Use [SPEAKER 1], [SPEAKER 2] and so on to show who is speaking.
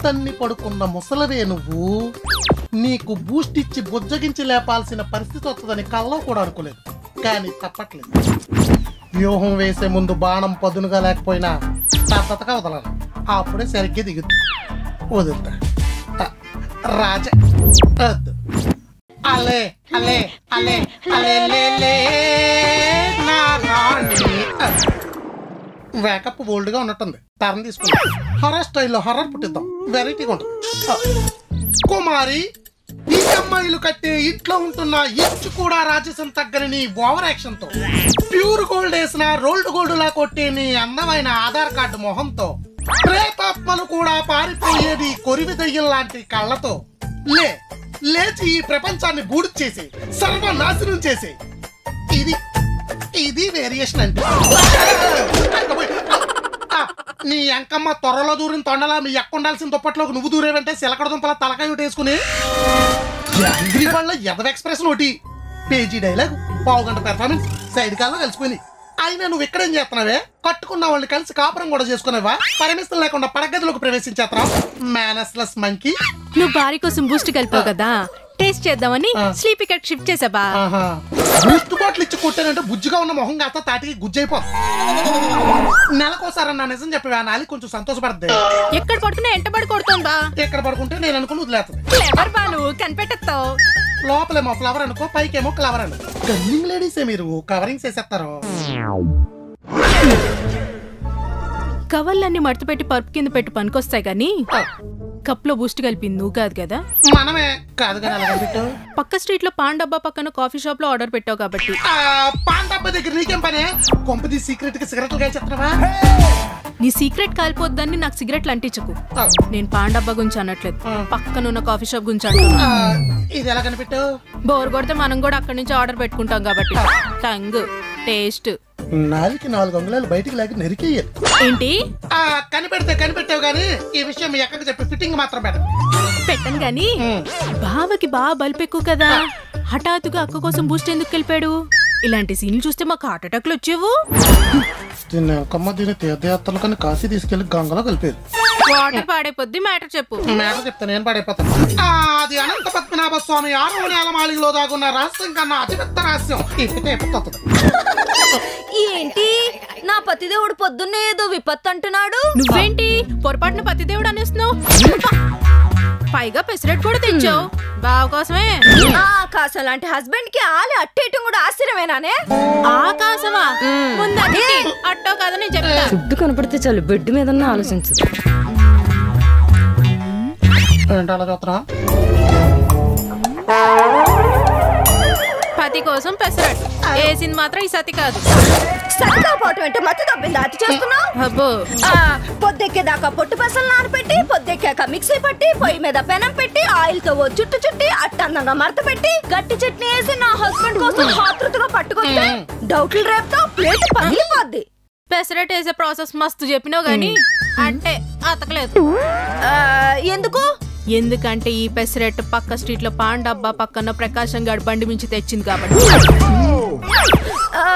[SPEAKER 1] తన్ని పడుకున్న ముసలవే నువ్వు నీకు బూస్ట్ ఇచ్చి బుజ్జగించి లేపాల్సిన పరిస్థితి వస్తుందని కల్లో కూడా అనుకోలేదు కానీ తప్పట్లేదు వ్యూహం వేసే ముందు బాణం పదునుగా లేకపోయినా పద్ధతగా వదలను అప్పుడే సరిగ్గా దిగుద్ది వదులుతా ఆ, రాజ వద్దు అలే అలే అలే అలే లే లే నా రాణి వేకప్ బోల్డ్ గా ఉన్నట్టుంది టర్న్ తీసుకుందాం హర్రర్ స్టైల్లో హర్రర్ పుట్టిద్దాం వెరైటీగా ఉంటుంది ఆ, కుమారి ఈ అమ్మాయిలు కట్టే ఇంట్లో ఉంటున్న ఇచ్చు కూడా రాజసం తగ్గని నీ ఓవర్ యాక్షన్ తో ప్యూర్ గోల్డ్ వేసిన రోల్డ్ గోల్డ్ లా కొట్టే నీ అందమైన ఆధార్ కార్డు మొహంతో ప్రేతాత్మలు కూడా పారిపోయేది కొరివి దయ్యం లాంటి కళ్ళతో లే లేచి ఈ ప్రపంచాన్ని బూడి చేసి సర్వనాశనం చేసి ఇది ఇది వేరియేషన్ అంటే ఆ, నీ అంకమ్మ త్వరలో దూరిన తొండలా మీ ఎక్క ఉండాల్సిన దుప్పట్లోకి నువ్వు దూరేవంటే సిలకడ దుంపల తలకాయ ఒకటి వేసుకుని యాంగ్రీ వాళ్ళ ఎదవ ఎక్స్ప్రెస్ ఒకటి పేజీ డైలాగ్ పావు గంట పెర్ఫార్మెన్స్ సైడ్ కాల్లో కలిసిపోయింది అయినా నువ్వు ఇక్కడేం చేస్తున్నావే కట్టుకున్న వాళ్ళని కలిసి కాపురం కూడా చేసుకున్నావా పరమిస్తులు లేకుండా పడగదిలోకి ప్రవేశించేస్తున్నావు మేనస్లెస్ మంకీ
[SPEAKER 2] నువ్వు భార్య కోసం బూస్ట్ కలిపావు కదా టేస్ట్ చేద్దామని
[SPEAKER 1] ఆ.
[SPEAKER 2] స్లీప్ ఇక్కడ షిఫ్ట్ చేసాబా
[SPEAKER 1] ఆహా బూస్ట్ బాటిల్ ఇచ్చి కొట్టానంటే బుజ్జిగా ఉన్న మొహం కాస్త తాటికి గుజ్జైపో నెలకోసారి నా నిజం చెప్పి నాలి కొంచెం సంతోషపడద్ది
[SPEAKER 2] ఎక్కడ పడుకున్నా ఎంట పడి కొడుతుందా
[SPEAKER 1] ఎక్కడ పడుకుంటే నేను అనుకుని వదిలేస్తుంది
[SPEAKER 2] క్లెవర్ బాలు కనిపెట్టేస్తావు
[SPEAKER 1] లోపలేమో ఫ్లవర్ అనుకో పైకేమో క్లవర్ అనుకో గన్నింగ్ లేడీసే మీరు కవరింగ్ చేసేస్తారు
[SPEAKER 2] కవర్లన్నీ మడత పెట్టి పరుపు కింద పెట్టి పనికొస్తాయి గానీ
[SPEAKER 1] ఆ,
[SPEAKER 2] కప్ లో బూస్ట్ కలిపింది నువ్వు కాదు కదా
[SPEAKER 1] మనమే కాదు కానీ అలా పెట్టు
[SPEAKER 2] పక్క స్ట్రీట్ లో పాన్ డబ్బా పక్కన కాఫీ షాప్ లో ఆర్డర్ పెట్టావు కాబట్టి
[SPEAKER 1] పాన్ డబ్బా దగ్గర నీకేం పని కొంపది సీక్రెట్ గా సిగరెట్లు కాల్చేస్తున్నావా
[SPEAKER 2] నీ సీక్రెట్ కాలిపోద్దని నాకు సిగరెట్లు అంటించకు
[SPEAKER 1] ఆ,
[SPEAKER 2] నేను పాన్ డబ్బా గురించి అనట్లేదు
[SPEAKER 1] ఆ.
[SPEAKER 2] పక్కనున్న కాఫీ షాప్ గురించి అంటున్నా
[SPEAKER 1] ఆ, ఇది ఎలా కనిపెట్టు
[SPEAKER 2] బోర్ కొడితే మనం కూడా అక్కడి నుంచి ఆర్డర్ పెట్టుకుంటాం కాబట్టి టంగ్ టేస్ట్
[SPEAKER 1] నాలుగు నాలుగు అంగుళాలు బయటికి లేక నరికేయాలి
[SPEAKER 2] ఏంటి
[SPEAKER 1] ఆ, కనిపెడితే కనిపెట్టావు కానీ ఈ విషయం మీ అక్కకి చెప్పి ఫిట్టింగ్ మాత్రం పెట్ట
[SPEAKER 2] పెట్టను గాని బావకి బాగా బల్పు ఎక్కువ కదా హఠాత్తుగా అక్క కోసం బూస్ట్ ఎందుకు కలిపాడు ఇలాంటి సీన్లు చూస్తే మాకు హార్ట్ అటాక్లు వచ్చేవు
[SPEAKER 1] దీన్ని కమ్మ దీన్ని తీర్థయాత్రలు కానీ కాశీ తీసుకెళ్లి గంగలో కలిపారు
[SPEAKER 2] వాటర్ పాడైపోద్ది మ్యాటర్ చెప్పు
[SPEAKER 1] మేడం చెప్తాను నేను పడైపోతాను ఆ, అది అనంత పద్మనాభ స్వామి ఆరవ నేలమాళిలో దాగున్న రహస్యం కన్నా అతిపెద్ద రహస్యం ఇప్పితే ఇప్పుతుంది
[SPEAKER 3] ఏంటి నా పతిదేవుడు పొద్దున్నే ఏదో విపత్తు అంటున్నాడు
[SPEAKER 2] నువ్వేంటి పొరపాటున పతిదేవుడు అనేస్తున్నావు పైగా పెసరెట్ కూడా తెచ్చావు బావ కోసమే
[SPEAKER 3] ఆకాశం లాంటి హస్బెండ్ కి ఆలి అట్టేయటం కూడా ఆశ్చర్యమేనానే
[SPEAKER 2] ఆకాశమా ముందు అడిగి అట్టో కదా నేను చెప్తా
[SPEAKER 4] ఫుడ్ కనపడితే చాలు బెడ్ మీద ఆలోచించదు
[SPEAKER 1] ఏంటి అలా చూస్తున్నా
[SPEAKER 2] పతి కోసం పెసరట్ వేసింది మాత్రం ఈ సతి కాదు
[SPEAKER 3] సరిగా పోవటం అంటే మత్తు తప్పింది అతి చేస్తున్నావు
[SPEAKER 2] అబ్బో
[SPEAKER 3] ఆ, పొద్దెక్కేదాకా పొట్టు పెసలు నానపెట్టి పొద్దెక్కాక మిక్సీ పట్టి పొయ్యి మీద పెనం పెట్టి ఆయిల్ తో ఓ చుట్టు చుట్టి అట్టందంగా మడత పెట్టి గట్టి చట్నీ వేసి నా హస్బెండ్ కోసం ఆతృతగా పట్టుకొస్తే డౌట్లు రేపుతో ప్లేట్ పగిలిపోద్ది
[SPEAKER 2] పెసరట్ వేసే ప్రాసెస్ మస్తు చెప్పినావు గాని అంటే అతకలేదు
[SPEAKER 3] ఆ, ఎందుకు
[SPEAKER 2] ఎందుకంటే ఈ పెసరెట్ పక్క స్ట్రీట్ లో పాన్ డబ్బా పక్కన ప్రకాశం గాడి బండి మించి తెచ్చింది కాబట్టి